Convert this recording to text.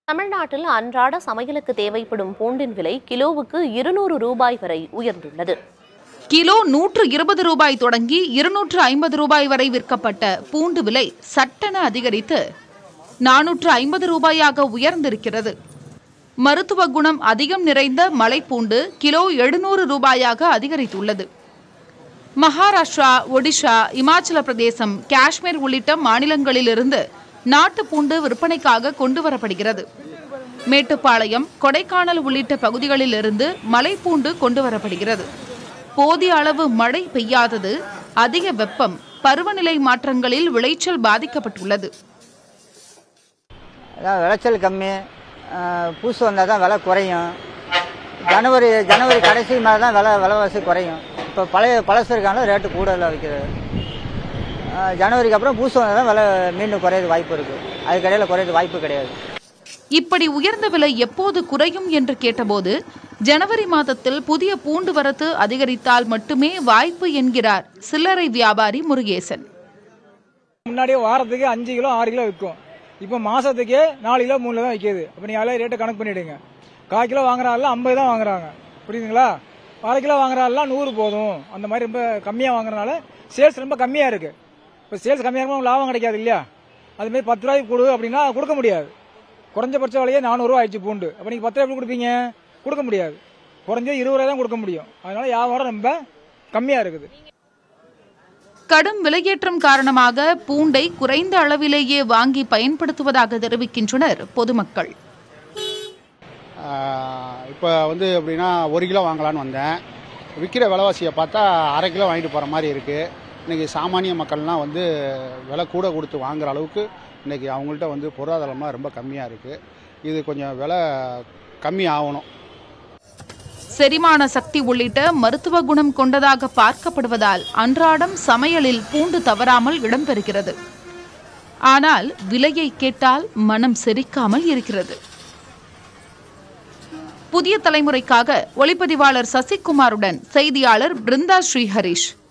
தமிழ்நாட்டில் அன்றாட சமையலுக்கு தேவைப்படும் பூண்டின் விலை கிலோவுக்கு இருநூறு ரூபாய் வரை உயர்ந்துள்ளது கிலோ நூற்று இருபது ரூபாய் தொடங்கி இருநூற்று ஐம்பது ரூபாய் வரை விற்கப்பட்ட பூண்டு விலை சட்டென அதிகரித்து நானூற்று ஐம்பது ரூபாயாக உயர்ந்திருக்கிறது மருத்துவ குணம் அதிகம் நிறைந்த மலைப்பூண்டு கிலோ எழுநூறு ரூபாயாக அதிகரித்துள்ளது மகாராஷ்டிரா ஒடிஷா இமாச்சல பிரதேசம் காஷ்மீர் உள்ளிட்ட மாநிலங்களிலிருந்து நாட்டு பூண்டு விற்பனைக்காக கொண்டு வரப்படுகிறது மேட்டுப்பாளையம் கொடைக்கானல் உள்ளிட்ட பகுதிகளிலிருந்து மலைப்பூண்டு கொண்டு வரப்படுகிறது போதிய அளவு மழை பெய்யாதது அதிக வெப்பம் பருவநிலை மாற்றங்களில் விளைச்சல் பாதிக்கப்பட்டுள்ளது அதான் விளைச்சல் கம்மி ஆஹ் பூசு வந்தால் தான் விலை குறையும் ஜனவரி ஜனவரி கடைசி மேலே தான் விலை விலைவாசி குறையும் இப்போ பழைய பழசு இருக்கான ரேட்டு கூடுதலாக விற்கிறது ஆஹ் ஜனவரிக்கு அப்புறம் பூசு வந்தால் தான் விலை மீண்டும் குறையிறது வாய்ப்பு இருக்குது அதுக்கடையில் குறையிறது வாய்ப்பு கிடையாது இப்படி உயர்ந்த விலை எப்போது குறையும் என்று கேட்டபோது ஜனவரி மாதத்தில் புதிய பூண்டு வரத்து அதிகரித்தால் மட்டுமே வாய்ப்பு என்கிறார் சில்லறை வியாபாரி முருகேசன் முன்னாடியே வாரத்துக்கு அஞ்சு கிலோ ஆறு கிலோ விற்கும் இப்போ மாசத்துக்கே நாலு கிலோ மூணு கிலோ தான் விற்கிது இப்போ நீங்கள் அதில் ரேட்டை கணக்கு பண்ணிவிடுங்க கால் கிலோ வாங்குறாள் ஐம்பது தான் வாங்குறாங்க புரியுதுங்களா அரை கிலோ வாங்குறாள்லாம் நூறு போதும் அந்த மாதிரி ரொம்ப கம்மியாக வாங்குறதுனால சேல்ஸ் ரொம்ப கம்மியாக இருக்கு இப்போ சேல்ஸ் கம்மியாக இருக்கும் லாபம் கிடைக்காது இல்லையா அதுமாரி பத்து ரூபாய்க்கு கொடு அப்படின்னா கொடுக்க முடியாது குறைஞ்சபட்ச விலையே நானூறுரூவா ஆயிடுச்சு பூண்டு அப்போ நீங்கள் பத்து ரூபாய் எப்படி கொடுப்பீங்க கொடுக்க முடியாது குறைஞ்சது இருபது ரூபாய் தான் கொடுக்க முடியும் அதனால வியாபாரம் ரொம்ப கம்மியாக இருக்குது கடும் விலையேற்றம் காரணமாக பூண்டை குறைந்த அளவிலேயே வாங்கி பயன்படுத்துவதாக தெரிவிக்கின்றனர் பொதுமக்கள் இப்போ வந்து எப்படின்னா ஒரு கிலோ வாங்கலான்னு வந்தேன் விற்கிற விலைவாசியை பார்த்தா அரை கிலோ வாங்கிட்டு போகிற மாதிரி இருக்குது இன்றைக்கி சாமானிய மக்கள்லாம் வந்து விலை கூட கொடுத்து வாங்குற அளவுக்கு இன்றைக்கி அவங்கள்ட்ட வந்து பொருளாதாரம்லாம் ரொம்ப கம்மியாக இருக்குது இது கொஞ்சம் விலை கம்மி ஆகணும் செரிமான சக்தி உள்ளிட்ட மருத்துவ குணம் கொண்டதாக பார்க்கப்படுவதால் அன்றாடம் சமையலில் பூண்டு தவறாமல் இடம்பெறுகிறது ஆனால் விலையை கேட்டால் மனம் செரிக்காமல் இருக்கிறது புதிய தலைமுறைக்காக ஒளிப்பதிவாளர் சசிகுமாருடன் செய்தியாளர் பிருந்தா ஸ்ரீஹரிஷ்